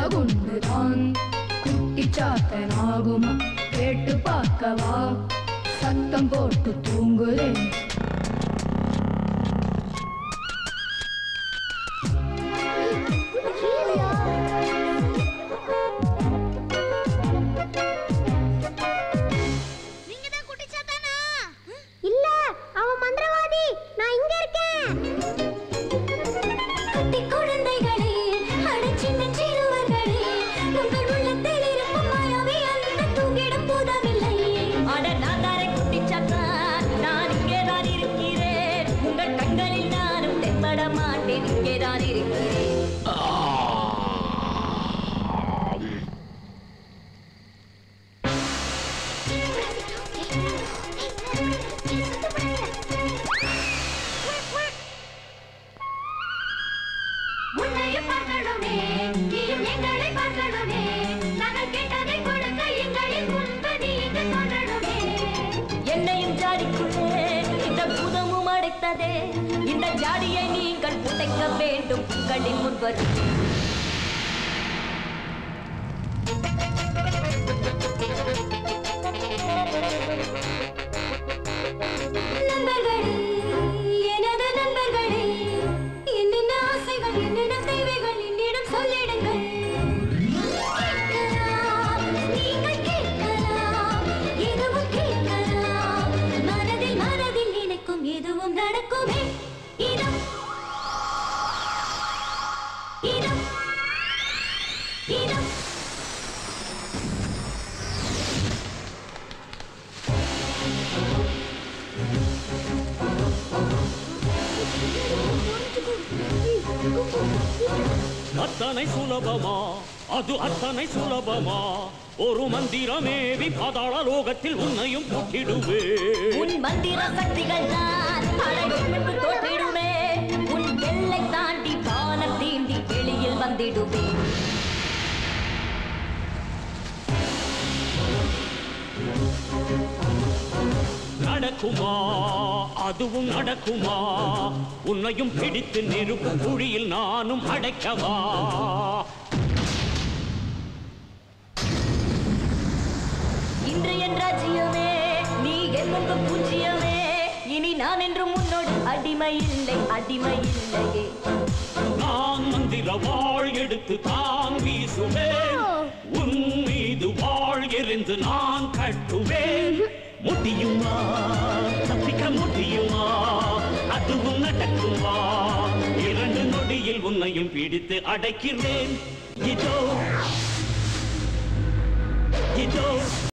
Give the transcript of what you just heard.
குண்டுதான் குட்டிச்சாத்தன் ஆகுமா கேட்டு பார்க்கவா சத்தம் போட்டு தூங்குறேன் நீங்க தான் குட்டிச்சாத்தானா இல்ல அவன் மந்திரவாதி நான் இங்க இருக்கேன் குட்டி குழந்தைகளே அடச்சின்ன சிறுவர்களே உங்கள் உள்ளத்தில் இருக்கும் மாயாவி அந்த தூங்கிடும் பூதமில்லை அட நான் தானே குட்டிச்சாத்தான் நான் இங்கே தான் இருக்கிறேன் உங்கள் கண்களில் நானும் தென்பட மாட்டேன் இங்கே தான் இருக்கிறேன் உன்னையும் பார்க்கணுமே நீயும் எங்களை பார்க்கணுமே நாங்கள் கேட்டதை கொடுக்க எங்களின் முன்பு நீ இங்கு தோன்றணுமே என்னையும் ஜாடிக்குள்ளே இந்த பூதமும் அடைத்ததே இந்த ஜாடியை நீங்கள் புதைக்க வேண்டும் உங்களின் முன்வரும் நண்பர்களே எனது நண்பர்களே என்னென்ன ஆசைகள் என்னென்ன தேவைகள் என்னிடம் சொல்லிடுங்கள் கேட்கலாம், நீங்கள் கேட்கலாம், எதுவும் கேட்கலாம். மனதில் மனதில் நினைக்கும் எதுவும் நடக்குமே இதோ இதோ இதோ அத்தனை சுலபமா அது அத்தனை சுலபமா ஒரு மந்திரமேவி பாதாள லோகத்தில் உன்னையும் கூட்டிடுவே உன் மந்திர சக்திகள் தான் அழகிட்டு தோற்றிடுமே உன் எல்லை தாண்டி வானம் தீண்டி வெளியில் வந்திடுவே நடக்குமா அதுவும் நடக்குமா உன்னையும் பிடித்து நெருப்பு குழியில் நானும் அடைக்கவா இன்று என் ராஜ்யமே நீ என் முன்பு பூஜ்ஜியமே இனி நான் என்றும் உன்னோடு அடிமை இல்லை அடிமை இல்லையே நான் மந்திர வாழ் எடுத்து தான் வீசுவேன் உன் மீது வாழ் எறிந்து நான் கட்டுவேன் முடியுமா தப்பிக்க முடியுமா அதுவும் நடக்குமா இரண்டு நொடியில் உன்னையும் பிடித்து அடைக்கிறேன் இதோ இதோ